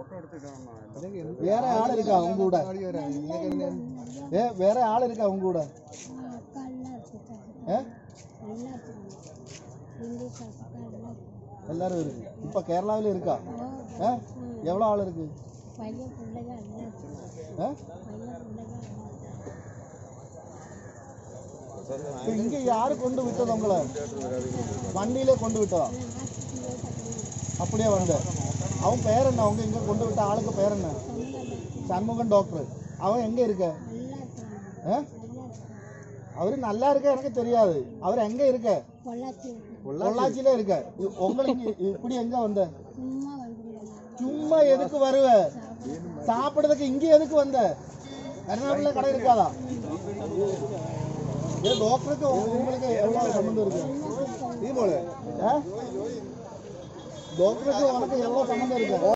வேற ஆள் இருக்கா உங்க கூட ஏ வேற ஆள் இருக்கா உங்க கூட அக்கா எல்லாம் இருக்கு ஏ எல்லாம் இருக்காங்க இங்கிலீஷ் அக்கா எல்லாம் இருக்கு எல்லாரும் இருக்கு இப்ப கேரளாவில் இருக்கா ஏ எவ்வளோ ஆள் இருக்கு பையன் பிள்ளைங்க எல்லாம் இருக்கு ஏ பையன் பிள்ளைங்க எல்லாம் இருக்கு இப்ப இங்க யாரு கொண்டு விட்டது உங்களை வண்டியிலே கொண்டு விட்டதா ஹாஸ்பிட்டலே கட்டணும் அப்படியே வந்த அவன் பேர் என்ன அவங்க இங்க கொண்டு விட்ட ஆளுக்கு பேர் என்ன சண்முகன் டாக்டர் அவன் எங்க இருக்க நல்லா இருக்காங்க ஏ? நல்லா இருக்காங்க அவரு நல்லா இருக்க எனக்கு தெரியாது அவர் எங்க இருக்க பொள்ளாச்சி இருக்கு பொள்ளாச்சியில இருக்க இ- உங்களுக்கு இப்படி எங்க வந்த சும்மா வந்துருந்தாங்க சும்மா எதுக்கு வருவ சாப்பிடுறதுக்கு இங்க எதுக்கு வந்த கருநாட்டுல கடை இருக்காதா ஏ டாக்டருக்கு உங்க- உங்களுக்கு எவ்வளவு சம்மந்தம் இருக்கு ஆ? டாக்டருக்கு உனக்கு எவ்வளவு சம்மந்தம் இருக்கு